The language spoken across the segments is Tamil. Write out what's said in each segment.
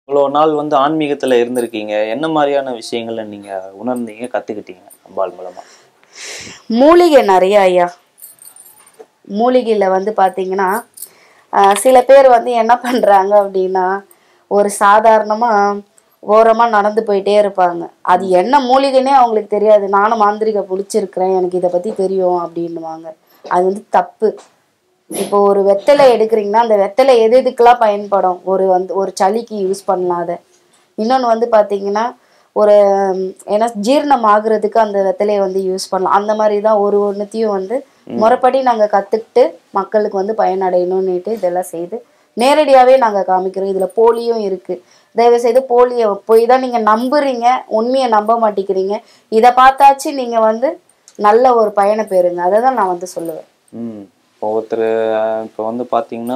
இவ்வளோ நாள் வந்து ஆன்மீகத்துல இருந்திருக்கீங்க என்ன மாதிரியான விஷயங்களை நீங்க உணர்ந்தீங்க கத்துக்கிட்டீங்க அம்பாள் மூலமா மூலிகை நிறைய ஐயா மூலிகையில் வந்து பார்த்தீங்கன்னா ஆஹ், சில பேர் வந்து என்ன பண்ணுறாங்க அப்படின்னா ஒரு சாதாரணமாக ஓரமாக நடந்து போயிட்டே இருப்பாங்க அது என்ன மூலிகைன்னே அவங்களுக்கு தெரியாது நானும் மாந்திரிகை பிடிச்சிருக்கிறேன் எனக்கு இதை பற்றி தெரியும் அப்படின்னுவாங்க அது வந்து தப்பு இப்போ ஒரு வெத்தலை எடுக்கிறீங்கன்னா அந்த வெத்தலை எது எதுக்கெல்லாம் பயன்படும் ஒரு வந்து ஒரு சளிக்கு யூஸ் பண்ணலாம் அதை இன்னொன்று வந்து பார்த்தீங்கன்னா ஒரு ம், ஏன்னா ஜீரணம் ஆகுறதுக்கு அந்த வெத்தலையை வந்து யூஸ் பண்ணலாம் அந்த மாதிரி தான் ஒரு ஒன்றுத்தையும் வந்து முறைப்படி நாங்கள் கற்றுக்கிட்டு மக்களுக்கு வந்து பயனடையணும்னுட்டு இதெல்லாம் செய்து நேரடியாகவே நாங்கள் காமிக்கிறோம் இதில் போலியும் இருக்குது தயவு செய்து போலியை போய் தான் நீங்கள் நம்புறீங்க உண்மையை நம்ப மாட்டேங்கிறீங்க இதை பார்த்தாச்சு நீங்கள் வந்து நல்ல ஒரு பயனை பெறுங்க அதை தான் நான் வந்து சொல்லுவேன் ம் இப்போ ஒருத்தர் இப்போ வந்து பாத்தீங்கன்னா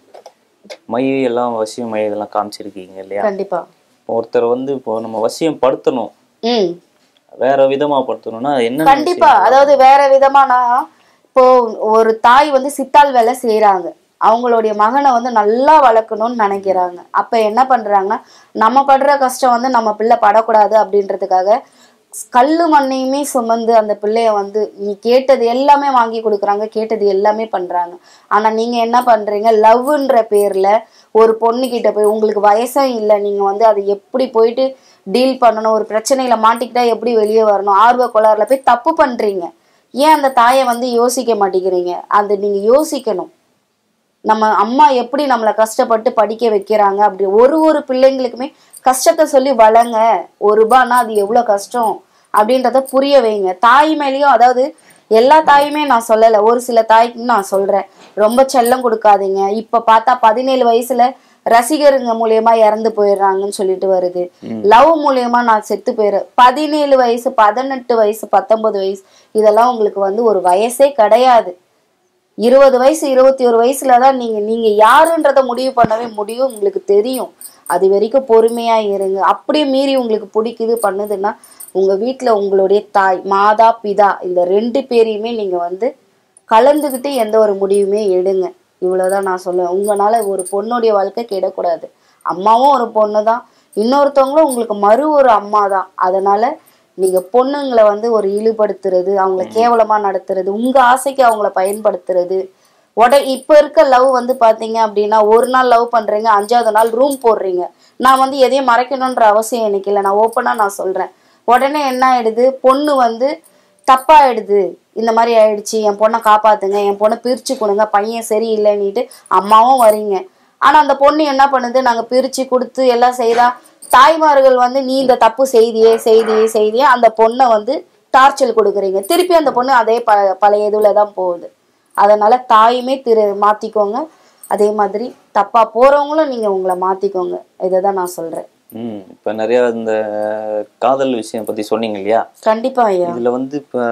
மை எல்லாம் வசியம் மை இதெல்லாம் காமிச்சிருக்கீங்க இல்லையா கண்டிப்பா இப்போ ஒருத்தர் வந்து இப்போ நம்ம வசியம் படுத்தணும் ம் வேற விதமா படுத்தணும்னா என்ன கண்டிப்பா அதாவது வேற விதமானா இப்போ ஒரு தாய் வந்து சித்தாள் வேலை செய்யறாங்க அவங்களுடைய மகனை வந்து நல்லா வளர்க்கணும்னு நினைக்கிறாங்க அப்ப என்ன பண்றாங்கன்னா நம்ம படுற கஷ்டம் வந்து நம்ம பிள்ளை படக்கூடாது அப்படின்றதுக்காக கல்லு மண்ணையுமே சுமந்து அந்த பிள்ளைய வந்து நீ கேட்டது எல்லாமே வாங்கி கொடுக்குறாங்க கேட்டது எல்லாமே பண்றாங்க ஆனா நீங்க என்ன பண்றீங்க லவ்ன்ற பேர்ல ஒரு பொண்ணு கிட்ட போய் உங்களுக்கு வயசும் இல்லை நீங்க வந்து அதை எப்படி போயிட்டு டீல் பண்ணணும் ஒரு பிரச்சனையில மாட்டிக்கிட்டா எப்படி வெளியே வரணும் ஆர்வ கோளாறுல போய் தப்பு பண்றீங்க ஏன் அந்த தாயை வந்து யோசிக்க மாட்டேங்கிறீங்க அந்த நீங்க யோசிக்கணும் நம்ம அம்மா எப்படி நம்மளை கஷ்டப்பட்டு படிக்க வைக்கிறாங்க அப்படி ஒரு ஒரு பிள்ளைங்களுக்குமே கஷ்டத்தை சொல்லி வளங்க ஒரு ரூபான்னா அது எவ்வளோ கஷ்டம் அப்படின்றத புரிய வைங்க தாய் மேலேயும் அதாவது எல்லா தாயுமே நான் சொல்லலை ஒரு சில தாய்க்கு நான் சொல்றேன் ரொம்ப செல்லம் கொடுக்காதீங்க இப்ப பார்த்தா பதினேழு வயசுல ரசிகருங்க மூலியமா இறந்து போயிடுறாங்கன்னு சொல்லிட்டு வருது லவ் மூலியமா நான் செத்து போயிடுறேன் பதினேழு வயசு பதினெட்டு வயசு பத்தொன்பது வயசு இதெல்லாம் உங்களுக்கு வந்து ஒரு வயசே கிடையாது இருபது வயசு இருபத்தி ஒரு வயசுல தான் நீங்க நீங்க யாருன்றத முடிவு பண்ணவே முடியும் உங்களுக்கு தெரியும் அது வரைக்கும் பொறுமையா இருங்க அப்படியே மீறி உங்களுக்கு பிடிக்குது பண்ணுதுன்னா உங்க வீட்ல உங்களுடைய தாய் மாதா பிதா இந்த ரெண்டு பேரையுமே நீங்க வந்து கலந்துக்கிட்டு எந்த ஒரு முடிவுமே எடுங்க இவ்வளவுதான் நான் சொல்லுவேன் உங்களால ஒரு பொண்ணுடைய வாழ்க்கை கெடக்கூடாது அம்மாவும் ஒரு பொண்ணு தான் இன்னொருத்தவங்களும் உங்களுக்கு மறு ஒரு அம்மா தான் அதனால நீங்க பொண்ணுங்களை வந்து ஒரு இழிபடுத்துறது அவங்கள கேவலமா நடத்துறது உங்க ஆசைக்கு அவங்கள பயன்படுத்துறது உட இப்ப இருக்க லவ் வந்து பாத்தீங்க அப்படின்னா ஒரு நாள் லவ் பண்றீங்க அஞ்சாவது நாள் ரூம் போடுறீங்க நான் வந்து எதையும் மறைக்கணுன்ற அவசியம் எனக்கு இல்லை நான் ஓப்பனா நான் சொல்றேன் உடனே என்ன ஆயிடுது பொண்ணு வந்து தப்பாயிடுது இந்த மாதிரி ஆயிடுச்சு என் பொண்ணை காப்பாத்துங்க என் பொண்ணை பிரிச்சு கொடுங்க பையன் சரியில்லைன்னுட்டு அம்மாவும் வரீங்க ஆனா அந்த பொண்ணு என்ன பண்ணுது நாங்க பிரிச்சு கொடுத்து எல்லாம் செய்தா தாய்மார்கள் வந்து நீ இந்த தப்பு செய்தியே செய்தியே செய்தியே அந்த பொண்ணை வந்து டார்ச்சல் கொடுக்குறீங்க திருப்பி அந்த பொண்ணு அதே ப பழைய இதுல தான் போகுது அதனால தாயுமே திரு மாத்திக்கோங்க அதே மாதிரி தப்பா போறவங்களும் நீங்க உங்களை மாத்திக்கோங்க இதை தான் நான் சொல்றேன் ம் இப்போ நிறைய இந்த காதல் விஷயம் பத்தி சொன்னீங்க இல்லையா கண்டிப்பா ஐயா இதுல வந்து இப்போ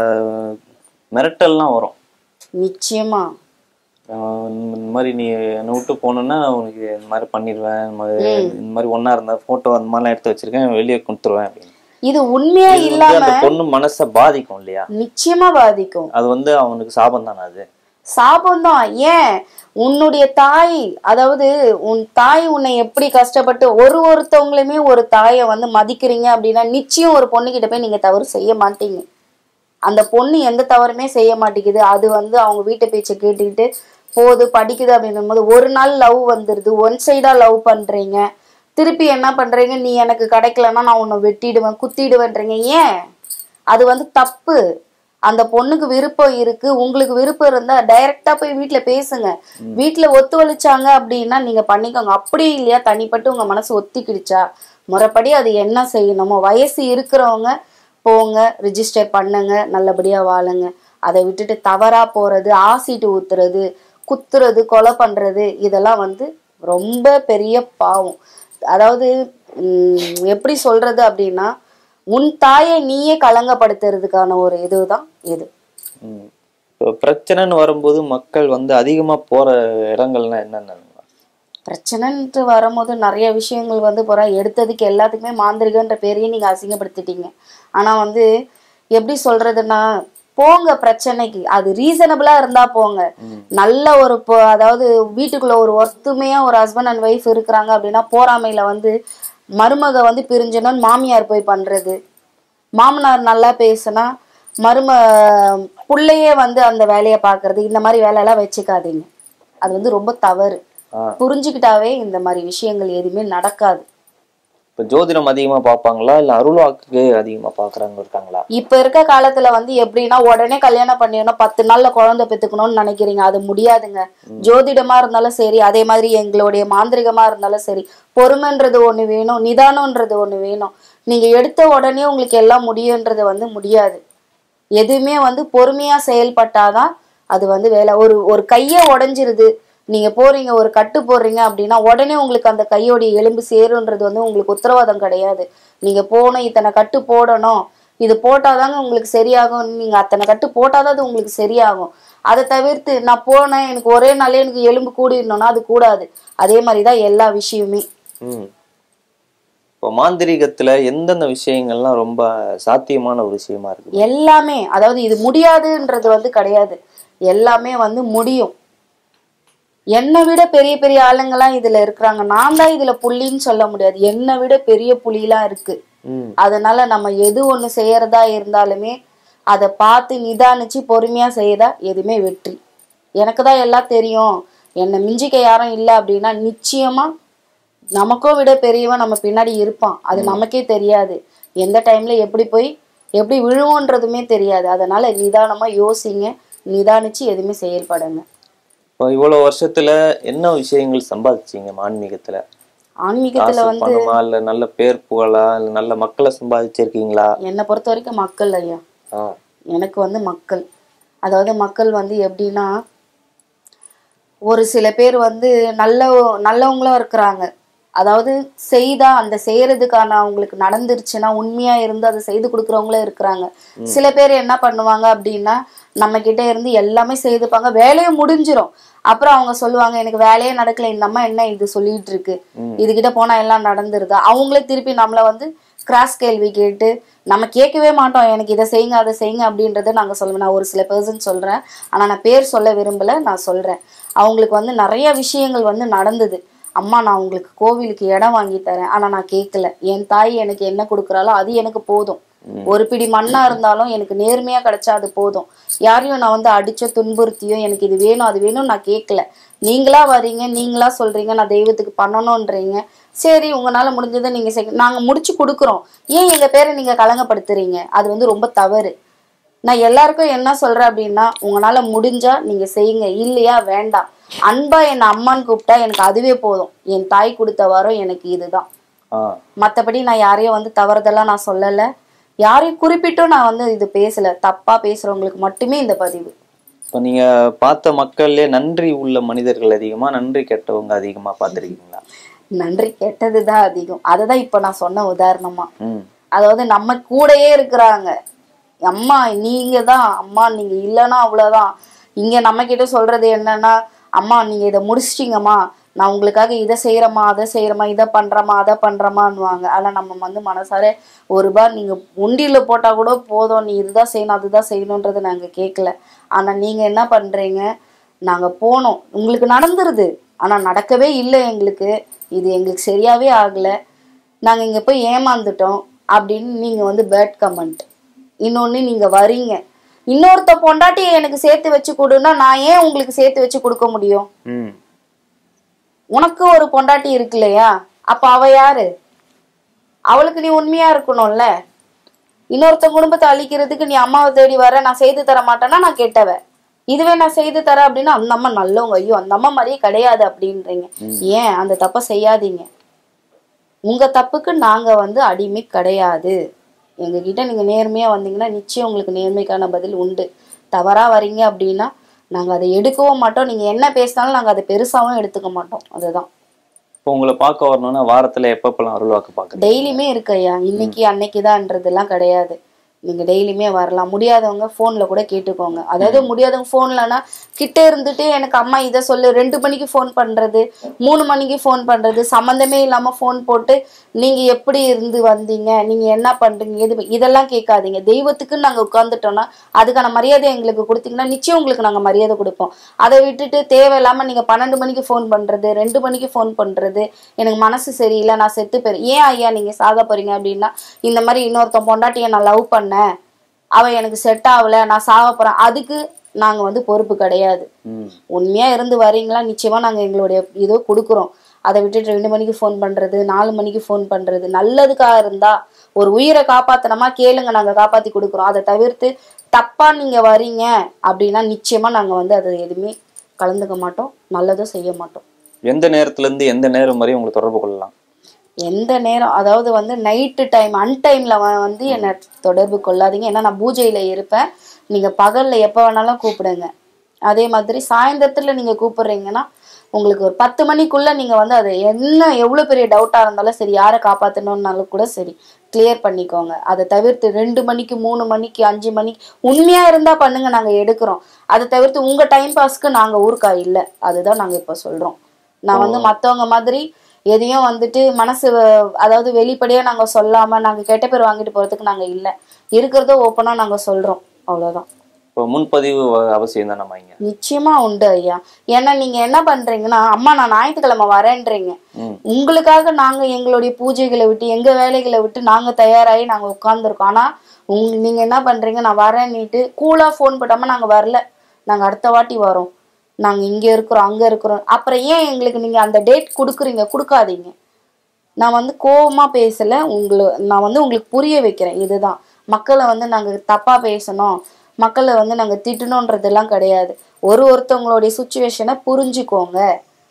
மிரட்டல்லாம் வரும் நிச்சயமா ஆஹ் இந்த மாதிரி நீ என்னை விட்டு போனோன்னா உனக்கு இந்த மாதிரி பண்ணிடுவேன் இந்த மாதிரி இந்த மாதிரி ஒண்ணா இருந்தா போட்டோ அந்த மாதிரிலாம் எடுத்து வச்சிருக்கேன் வெளியே கொடுத்துருவேன் அப்படின்னு இது உண்மையா இது வந்து இல்லாம அந்த பொண்ணு மனசை பாதிக்கும் இல்லையா நிச்சயமா பாதிக்கும் அது வந்து அவனுக்கு சாபம் தானே அது சாபம்தான் ஏன் உன்னுடைய தாய் அதாவது உன் தாய் உன்னை எப்படி கஷ்டப்பட்டு ஒரு ஒருத்தவங்களுமே ஒரு தாயை வந்து மதிக்கிறீங்க அப்படின்னா நிச்சயம் ஒரு பொண்ணுகிட்ட போய் நீங்க தவறு செய்ய மாட்டீங்க அந்த பொண்ணு எந்த தவறுமே செய்ய மாட்டேங்குது அது வந்து அவங்க வீட்டு பேச்சை கேட்டுக்கிட்டு போகுது படிக்குது அப்படின்னும் போது ஒரு நாள் லவ் வந்துருது ஒன் சைடா லவ் பண்றீங்க திருப்பி என்ன பண்றீங்க நீ எனக்கு கிடைக்கலன்னா நான் உன்னை வெட்டிடுவேன் குத்திடுவேன்றீங்க ஏன் அது வந்து தப்பு அந்த பொண்ணுக்கு விருப்பம் இருக்கு உங்களுக்கு விருப்பம் இருந்தா டைரக்டா போய் வீட்ல பேசுங்க வீட்ல ஒத்துழைச்சாங்க அப்படின்னா நீங்க பண்ணிக்கோங்க அப்படி இல்லையா தனிப்பட்டு உங்க மனசு ஒத்திக்கிடுச்சா முறைப்படி அது என்ன செய்யணுமோ வயசு இருக்கிறவங்க போங்க ரிஜிஸ்டர் பண்ணுங்க நல்லபடியா வாழுங்க அதை விட்டுட்டு தவறா போறது ஆசிட்டு ஊத்துறது குத்துறது கொலை பண்றது இதெல்லாம் வந்து ரொம்ப பெரிய பாவம் அதாவது உம், எப்படி சொல்றது அப்படின்னா உன் தாயை நீயே கலங்கப்படுத்துறதுக்கான ஒரு இதுதான் இது ம். இப்போ பிரச்சனைன்னு வரும்போது மக்கள் வந்து அதிகமா போற இடங்கள்னா என்னென்ன பிரச்சனைன்ட்டு வரும்போது நிறைய விஷயங்கள் வந்து போறா எடுத்ததுக்கு எல்லாத்துக்குமே மாந்திரிகன்ற பேரையும் நீங்க அசிங்கப்படுத்திட்டீங்க ஆனா வந்து எப்படி சொல்றதுன்னா போங்க பிரச்சனைக்கு அது ரீசனபிளா இருந்தா போங்க நல்ல ஒரு பொ- அதாவது வீட்டுக்குள்ள ஒரு ஒத்துமையா ஒரு ஹஸ்பண்ட் அண்ட் ஒய்ஃப் இருக்கிறாங்க அப்படின்னா போறாமையில வந்து மருமக வந்து பிரிஞ்சணும்னு மாமியார் போய் பண்றது மாமனார் நல்லா பேசுனா மரும புள்ளையே வந்து அந்த வேலையை பார்க்கறது இந்த மாதிரி வேலையெல்லாம் வச்சுக்காதீங்க அது வந்து ரொம்ப தவறு ஆ. புரிஞ்சுக்கிட்டாவே இந்த மாதிரி விஷயங்கள் எதுவுமே நடக்காது இப்ப ஜோதிடம் அதிகமா பார்ப்பாங்களா இல்ல அருள்வாக்கு அதிகமா பாக்குறவங்க இருக்காங்களா இப்ப இருக்க காலத்துல வந்து எப்படின்னா உடனே கல்யாணம் பண்ணிடணும் பத்து நாள்ல குழந்தை பெத்துக்கணும்னு நினைக்கிறீங்க அது முடியாதுங்க ஜோதிடமா இருந்தாலும் சரி அதே மாதிரி எங்களுடைய மாந்திரிகமா இருந்தாலும் சரி பொறுமைன்றது ஒண்ணு வேணும் நிதானம்ன்றது ஒண்ணு வேணும் நீங்க எடுத்த உடனே உங்களுக்கு எல்லாம் முடியுன்றது வந்து முடியாது எதுவுமே வந்து பொறுமையா செயல்பட்டாதான் அது வந்து வேலை ஒரு ஒரு கையை உடைஞ்சிருது நீங்க போறீங்க ஒரு கட்டு போடுறீங்க அப்படின்னா உடனே உங்களுக்கு அந்த கையோடைய எலும்பு சேருன்றது வந்து உங்களுக்கு உத்தரவாதம் கிடையாது நீங்க போகணும் இத்தனை கட்டு போடணும் இது போட்டாதாங்க உங்களுக்கு சரியாகும் நீங்க அத்தனை கட்டு போட்டாதான் அது உங்களுக்கு சரியாகும் அதை தவிர்த்து நான் போனேன் எனக்கு ஒரே நாளே எனக்கு எலும்பு கூடிடணும்னா அது கூடாது அதே மாதிரிதான் எல்லா விஷயமே ம் இப்போ மாந்திரீகத்துல எந்தெந்த விஷயங்கள்லாம் ரொம்ப சாத்தியமான ஒரு விஷயமா இருக்கு எல்லாமே அதாவது இது முடியாதுன்றது வந்து கிடையாது எல்லாமே வந்து முடியும் என்னை விட பெரிய பெரிய ஆளுங்கெல்லாம் இதுல இருக்கிறாங்க நான் தான் இதுல புள்ளின்னு சொல்ல முடியாது என்னை விட பெரிய புலிலாம் இருக்கு ம் அதனால நம்ம எது ஒண்ணு செய்யறதா இருந்தாலுமே அதை பார்த்து நிதானிச்சு பொறுமையா செய்யதா எதுவுமே வெற்றி எனக்கு தான் எல்லாம் தெரியும் என்னை மிஞ்சிக்க யாரும் இல்லை அப்படின்னா நிச்சயமா நமக்கோ விட பெரியவன் நம்ம பின்னாடி இருப்பான் அது நமக்கே தெரியாது எந்த டைம்ல எப்படி போய் எப்படி விழுவோன்றதுமே தெரியாது அதனால நிதானமா யோசிங்க நிதானிச்சு எதுவுமே செயல்படுங்க இப்போ இவ்வளவு வருஷத்துல என்ன விஷயங்கள் சம்பாதிச்சீங்க ஆன்மீகத்துல ஆன்மீகத்துல காசு வந்து பணமா இல்ல நல்ல பேர் புகழா இல்ல நல்ல மக்களை சம்பாதிச்சிருக்கீங்களா என்னை பொறுத்த வரைக்கும் மக்கள் ஐயா ஆ எனக்கு வந்து மக்கள் அதாவது மக்கள் வந்து எப்படின்னா ஒரு சில பேர் வந்து நல்ல நல்லவங்களும் இருக்கிறாங்க அதாவது செய்தா அந்த செய்யறதுக்கான அவங்களுக்கு நடந்துருச்சுன்னா உண்மையா இருந்து அதை செய்து கொடுக்குறவங்களும் இருக்கிறாங்க சில பேர் என்ன பண்ணுவாங்க அப்படின்னா நம்ம கிட்ட இருந்து எல்லாமே செய்துப்பாங்க வேலையும் முடிஞ்சிரும் அப்புறம் அவங்க சொல்லுவாங்க எனக்கு வேலையே நடக்கல இந்த அம்மா என்ன இது சொல்லிட்டு இருக்கு இதுகிட்ட போனா எல்லாம் நடந்துருதா அவங்களே திருப்பி நம்மள வந்து கிராஸ் கேள்வி கேட்டு நம்ம கேட்கவே மாட்டோம் எனக்கு இதை செய்யுங்க அதை செய்யுங்க அப்படின்றத நாங்க சொல்லுவோம் நான் ஒரு சில பர்சன் சொல்றேன் ஆனா நான் பேர் சொல்ல விரும்பல நான் சொல்றேன் அவங்களுக்கு வந்து நிறைய விஷயங்கள் வந்து நடந்தது அம்மா நான் உங்களுக்கு கோவிலுக்கு இடம் வாங்கி தரேன் ஆனா நான் கேட்கல என் தாய் எனக்கு என்ன கொடுக்குறாளோ அது எனக்கு போதும் ஒரு பிடி மண்ணா இருந்தாலும் எனக்கு நேர்மையா கிடைச்சா அது போதும் யாரையும் நான் வந்து அடிச்சோ துன்புறுத்தியோ எனக்கு இது வேணும் அது வேணும் நான் கேட்கல நீங்களா வரீங்க நீங்களா சொல்றீங்க நான் தெய்வத்துக்கு பண்ணணும்ன்றீங்க சரி உங்களால முடிஞ்சதை நீங்க செய் நாங்க முடிச்சு கொடுக்குறோம் ஏன் எங்க பேரை நீங்க கலங்கப்படுத்துறீங்க அது வந்து ரொம்ப தவறு நான் எல்லாருக்கும் என்ன சொல்றேன் அப்படின்னா உங்களால முடிஞ்சா நீங்க செய்யுங்க இல்லையா வேண்டாம் அன்பா என் அம்மான்னு கூப்பிட்டா எனக்கு அதுவே போதும் என் தாய் கொடுத்த வரம் எனக்கு இதுதான் ஆ மத்தபடி நான் யாரையும் வந்து தவறுதெல்லாம் நான் சொல்லல யாரையும் குறிப்பிட்டும் நான் வந்து இது பேசல தப்பா பேசுறவங்களுக்கு மட்டுமே இந்த பதிவு இப்போ நீங்க பார்த்த மக்கள்லயே நன்றி உள்ள மனிதர்கள் அதிகமா நன்றி கெட்டவங்க அதிகமா பார்த்திருக்கீங்களா நன்றி கெட்டதுதான் அதிகம் அதுதான் இப்ப நான் சொன்ன உதாரணமா ம் அதாவது நம்ம கூடயே இருக்கிறாங்க அம்மா நீங்க தான் அம்மா நீங்க இல்லைன்னா அவ்வளவுதான் இங்க நம்ம கிட்ட சொல்றது என்னன்னா அம்மா நீங்க இதை முடிச்சிட்டீங்கம்மா நான் உங்களுக்காக இதை செய்யறேம்மா அதை செய்யறேம்மா இதை பண்றேம்மா அதை பண்றேம்மான்னுவாங்க ஆனா நம்ம வந்து மனசார ஒரு பார் நீங்க உண்டியில போட்டா கூட போதும் நீ இதுதான் செய்யணும் அதுதான் செய்யணுன்றது நாங்க கேட்கல ஆனா நீங்க என்ன பண்றீங்க நாங்க போனோம் உங்களுக்கு நடந்துருது ஆனா நடக்கவே இல்லை எங்களுக்கு இது எங்களுக்கு சரியாவே ஆகல நாங்க இங்க போய் ஏமாந்துட்டோம் அப்படின்னு நீங்க வந்து பேட் கமெண்ட் இன்னொன்னு நீங்க வரீங்க இன்னொருத்த பொண்டாட்டியை எனக்கு சேர்த்து வச்சு கொடுன்னா நான் ஏன் உங்களுக்கு சேர்த்து வச்சு கொடுக்க முடியும் ம் உனக்கு ஒரு பொண்டாட்டி இருக்கு இல்லையா அப்ப அவ யாரு அவளுக்கு நீ உண்மையா இருக்கணும்ல இன்னொருத்த குடும்பத்தை அழிக்கிறதுக்கு நீ அம்மாவை தேடி வர நான் செய்து தர மாட்டேன்னா நான் கெட்டவ இதுவே நான் செய்து தரேன் அப்படின்னா அந்த அம்மா நல்லவங்க ஐயோ அந்த அம்மா மாதிரியே கிடையாது அப்படின்றீங்க ஏன் அந்த தப்பை செய்யாதீங்க உங்க தப்புக்கு நாங்க வந்து அடிமை கிடையாது எங்ககிட்ட நீங்க நேர்மையா வந்தீங்கன்னா நிச்சயம் உங்களுக்கு நேர்மைக்கான பதில் உண்டு தவறா வரீங்க அப்படின்னா நாங்க அதை எடுக்கவும் மாட்டோம் நீங்க என்ன பேசினாலும் நாங்க அதை பெருசாவும் எடுத்துக்க மாட்டோம் அதுதான் இப்போ உங்களை பார்க்க வரணும்னா வாரத்துல எப்பப்பெல்லாம் அருள்வாக்கு பார்க்குறீங்க டெய்லியுமே இருக்கு ஐயா இன்னைக்கு அன்னைக்கு தான்றதெல்லாம் கிடையாது நீங்க டெய்லியுமே வரலாம் முடியாதவங்க ஃபோன்ல கூட கேட்டுக்கோங்க அதாவது முடியாதவங்க ஃபோன்லனா கிட்ட இருந்துட்டு எனக்கு அம்மா இதை சொல்லு ரெண்டு மணிக்கு ஃபோன் பண்றது மூணு மணிக்கு ஃபோன் பண்றது சம்மந்தமே இல்லாம ஃபோன் போட்டு நீங்க எப்படி இருந்து வந்தீங்க நீங்க என்ன பண்றீங்க எது இதெல்லாம் கேட்காதீங்க தெய்வத்துக்கு நாங்க உட்கார்ந்துட்டோம்னா அதுக்கான மரியாதை எங்களுக்கு கொடுத்தீங்கன்னா நிச்சயம் உங்களுக்கு நாங்க மரியாதை கொடுப்போம் அதை விட்டுட்டு தேவையில்லாம நீங்க பன்னெண்டு மணிக்கு ஃபோன் பண்றது ரெண்டு மணிக்கு ஃபோன் பண்றது எனக்கு மனசு சரியில்லை நான் செத்து போயிரு ஏன் ஐயா நீங்க சாக போறீங்க அப்படின்னா இந்த மாதிரி இன்னொருத்தன் பொண்டாட்டியை நான் லவ் பண்ணேன் அவன் எனக்கு செட் ஆகல நான் சாக போறேன் அதுக்கு நாங்க வந்து பொறுப்பு கிடையாது ம் உண்மையா இருந்து வரீங்களா நிச்சயமா நாங்க எங்களுடைய இதோ கொடுக்குறோம் அதை விட்டுட்டு ரெண்டு மணிக்கு ஃபோன் பண்றது நாலு மணிக்கு ஃபோன் பண்றது நல்லதுக்காக இருந்தா ஒரு உயிரை காப்பாத்தனமா கேளுங்க நாங்க காப்பாத்தி கொடுக்குறோம் அதை தவிர்த்து தப்பா நீங்க வரீங்க அப்படின்னா நிச்சயமா நாங்க வந்து அதை எதுவுமே கலந்துக்க மாட்டோம் நல்லதும் செய்ய மாட்டோம் எந்த நேரத்துல இருந்து எந்த நேரம் வரை உங்களை தொடர்பு கொள்ளலாம் எந்த நேரம் அதாவது வந்து நைட்டு டைம் அன்டைம்ல வந்து என்னை தொடர்பு கொள்ளாதீங்க ஏன்னா நான் பூஜையில இருப்பேன் நீங்க பகல்ல எப்ப வேணாலும் கூப்பிடுங்க அதே மாதிரி சாயந்தரத்துல நீங்க கூப்பிடுறீங்கன்னா உங்களுக்கு ஒரு பத்து மணிக்குள்ள நீங்க வந்து அது என்ன எவ்வளவு பெரிய டவுட்டா இருந்தாலும் சரி யாரை காப்பாத்தணும்னாலும் கூட சரி கிளியர் பண்ணிக்கோங்க அதை தவிர்த்து ரெண்டு மணிக்கு மூணு மணிக்கு அஞ்சு மணிக்கு உண்மையா இருந்தா பண்ணுங்க நாங்க எடுக்கிறோம் அதை தவிர்த்து உங்க டைம் பாஸ்க்கு நாங்க ஊருக்கா இல்ல அதுதான் நாங்க இப்ப சொல்றோம் நான் வந்து மத்தவங்க மாதிரி எதையும் வந்துட்டு மனசு வ- அதாவது வெளிப்படையா நாங்க சொல்லாம நாங்க கெட்ட பேர் வாங்கிட்டு போறதுக்கு நாங்க இல்ல இருக்கிறத ஓப்பனா நாங்க சொல்றோம் அவ்வளவுதான் இப்போ முன்பதிவு வ- அவசியம் தான் நம்ம இங்க நிச்சயமா உண்டு ஐயா ஏன்னா நீங்க என்ன பண்றீங்கன்னா அம்மா நான் ஞாயிற்றுக்கிழமை வரேன்றீங்க ம் உங்களுக்காக நாங்க எங்களுடைய பூஜைகளை விட்டு எங்க வேலைகளை விட்டு நாங்க தயாராகி நாங்க உட்கார்ந்துருக்கோம் ஆனா உங்க நீங்க என்ன பண்றீங்க நான் வரேன்னுட்டு கூலா ஃபோன் போட்டாம நாங்க வரல நாங்க அடுத்த வாட்டி வரோம் நாங்க இங்க இருக்கிறோம் அங்க இருக்கிறோம் அப்புறம் ஏன் எங்களுக்கு நீங்க அந்த டேட் கொடுக்குறீங்க கொடுக்காதீங்க நான் வந்து கோவமா பேசல உங்களை நான் வந்து உங்களுக்கு புரிய வைக்கிறேன் இதுதான் மக்களை வந்து நாங்க தப்பா பேசணும் மக்களை வந்து நாங்க திட்டணுன்றதெல்லாம் கிடையாது ஒரு ஒருத்தவங்களுடைய சுச்சுவேஷனை புரிஞ்சுக்கோங்க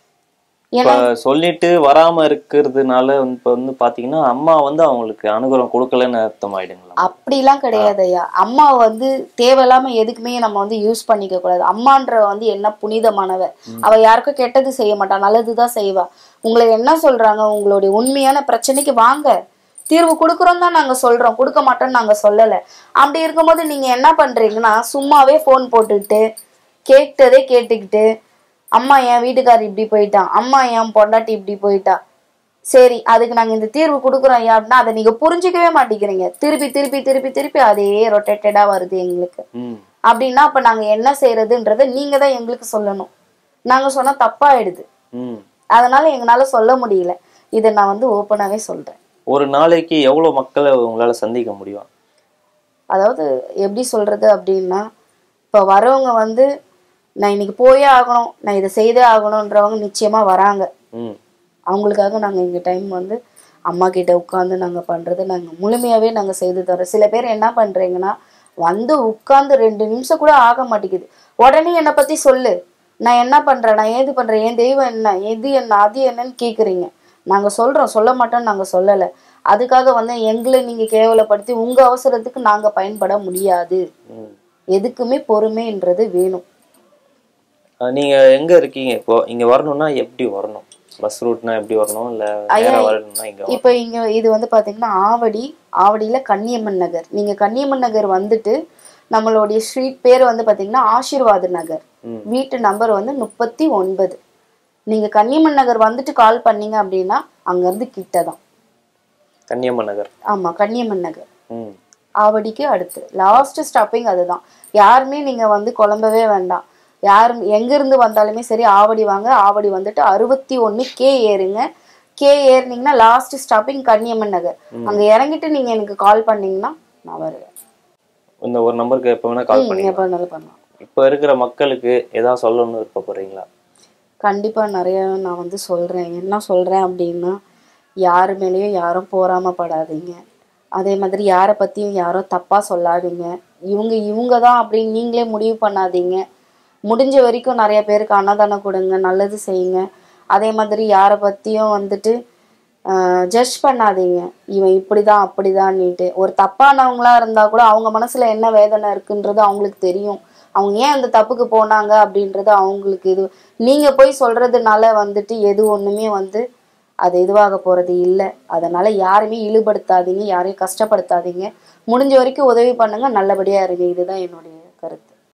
இப்ப சொல்லிட்டு வராம இருக்கிறதுனால வந்து இப்ப வந்து பாத்தீங்கன்னா அம்மா வந்து அவங்களுக்கு அனுகிரகம் கொடுக்கலன்னு அர்த்தம் ஆயிடுங்களா அப்படிலாம் கிடையாது ஐயா அம்மா வந்து தேவையில்லாம எதுக்குமே நம்ம வந்து யூஸ் பண்ணிக்க கூடாது அம்மான்ற வந்து என்ன புனிதமானவ அவ யாருக்கும் கெட்டது செய்ய மாட்டா நல்லதுதான் செய்வா உங்களை என்ன சொல்றாங்க உங்களுடைய உண்மையான பிரச்சனைக்கு வாங்க தீர்வு கொடுக்குறோம் தான் நாங்க சொல்றோம் கொடுக்க மாட்டோம்னு நாங்க சொல்லல அப்படி இருக்கும்போது நீங்க என்ன பண்றீங்கன்னா சும்மாவே ஃபோன் போட்டுக்கிட்டு கேட்டதே கேட்டுக்கிட்டு அம்மா என் வீட்டுக்காரர் இப்படி போயிட்டான் அம்மா என் பொண்டாட்டி இப்படி போயிட்டா சரி அதுக்கு நாங்க இந்த தீர்வு கொடுக்குறோம் ஐயா அப்படின்னா அதை நீங்க புரிஞ்சுக்கவே மாட்டேங்கிறீங்க திருப்பி திருப்பி திருப்பி திருப்பி அதே ரொட்டேட்டடா வருது எங்களுக்கு ம் அப்படின்னா அப்ப நாங்க என்ன செய்யறதுன்றத நீங்க தான் எங்களுக்கு சொல்லணும் நாங்க சொன்னா தப்பாயிடுது ம் அதனால எங்களால சொல்ல முடியல இதை நான் வந்து ஓப்பனாவே சொல்றேன் ஒரு நாளைக்கு எவ்வளவு மக்களை உங்களால சந்திக்க முடியும் அதாவது எப்படி சொல்றது அப்படின்னா இப்போ வரவங்க வந்து நான் இன்னைக்கு போயே ஆகணும் நான் இதை செய்தே ஆகணுன்றவங்க நிச்சயமா வராங்க ம் அவங்களுக்காக நாங்கள் எங்கள் டைம் வந்து அம்மா கிட்ட உட்காந்து நாங்கள் பண்ணுறது நாங்கள் முழுமையாகவே நாங்கள் செய்து தரோம் சில பேர் என்ன பண்ணுறீங்கன்னா வந்து உட்காந்து ரெண்டு நிமிஷம் கூட ஆக மாட்டேங்குது உடனே என்னை பற்றி சொல்லு நான் என்ன பண்ணுறேன் நான் ஏது பண்ணுறேன் என் தெய்வம் என்ன எது என்ன அது என்னன்னு கேட்குறீங்க நாங்கள் சொல்கிறோம் சொல்ல மாட்டோம்னு நாங்கள் சொல்லலை அதுக்காக வந்து எங்களை நீங்கள் கேவலப்படுத்தி உங்கள் அவசரத்துக்கு நாங்கள் பயன்பட முடியாது ம் எதுக்குமே பொறுமைன்றது வேணும் அஹ் நீங்க எங்க இருக்கீங்க இப்போ இங்க வரணும்னா எப்படி வரணும் பஸ் ரூட்னா எப்படி வரணும் இல்ல நேரா வரணும்னா இங்க வரணும். இப்போ இங்க இது வந்து பாத்தீங்கன்னா ஆவடி ஆவடியில கன்னியம்மன் நகர் நீங்க கன்னியம்மன் நகர் வந்துட்டு நம்மளுடைய ஸ்ட்ரீட் பேர் வந்து பாத்தீங்கன்னா ஆசீர்வாத நகர் ம். வீட்டு நம்பர் வந்து முப்பத்தி ஒன்பது நீங்க கன்னியம்மன் நகர் வந்துட்டு கால் பண்ணீங்க அப்படின்னா அங்க இருந்து கிட்ட தான் கன்னியம்மன் நகர் ஆமா கன்னியம்மன் நகர் ம் ஆவடிக்கு அடுத்து லாஸ்ட் ஸ்டாப்பிங் அதுதான் யாருமே நீங்க வந்து குழம்பவே வேண்டாம் யாரும் எங்க இருந்து வந்தாலுமே சரி ஆவடி வாங்க ஆவடி வந்துட்டு அறுபத்தி ஒண்ணு கே ஏறுங்க கே ஏறுனீங்கன்னா லாஸ்ட் ஸ்டாப்பிங் கன்னியம்மன் நகர் அங்க இறங்கிட்டு நீங்க எனக்கு கால் பண்ணீங்கன்னா நான் வருவேன் இந்த ஒரு நம்பருக்கு எப்ப வேணா கால் ம், பண்ணி எப்ப வேணாலும் பண்ணலாம் இப்ப இருக்கிற மக்களுக்கு ஏதாவது சொல்லணும்னு விருப்பப்படுறீங்களா கண்டிப்பா நிறைய நான் வந்து சொல்றேன் என்ன சொல்றேன் அப்படின்னா யாரு மேலேயும் யாரும் போராமப்படாதீங்க அதே மாதிரி யாரை பத்தியும் யாரும் தப்பா சொல்லாதீங்க இவங்க இவங்க தான் அப்படின்னு நீங்களே முடிவு பண்ணாதீங்க முடிஞ்ச வரைக்கும் நிறைய பேருக்கு அன்னதானம் கொடுங்க நல்லது செய்யுங்க அதே மாதிரி யாரை பத்தியும் வந்துட்டு ஜட்ஜ் பண்ணாதீங்க இவன் இப்படிதான் அப்படிதான்னுட்டு ஒரு தப்பானவங்களா இருந்தா கூட அவங்க மனசுல என்ன வேதனை இருக்குன்றது அவங்களுக்கு தெரியும் அவங்க ஏன் அந்த தப்புக்கு போனாங்க அப்படின்றது அவங்களுக்கு இது நீங்க போய் சொல்றதுனால வந்துட்டு எது ஒண்ணுமே வந்து அது இதுவாக போறது இல்லை அதனால யாருமே இழிபடுத்தாதீங்க யாரையும் கஷ்டப்படுத்தாதீங்க முடிஞ்ச வரைக்கும் உதவி பண்ணுங்க நல்லபடியா இருங்க இதுதான் என்னுடைய கருத்து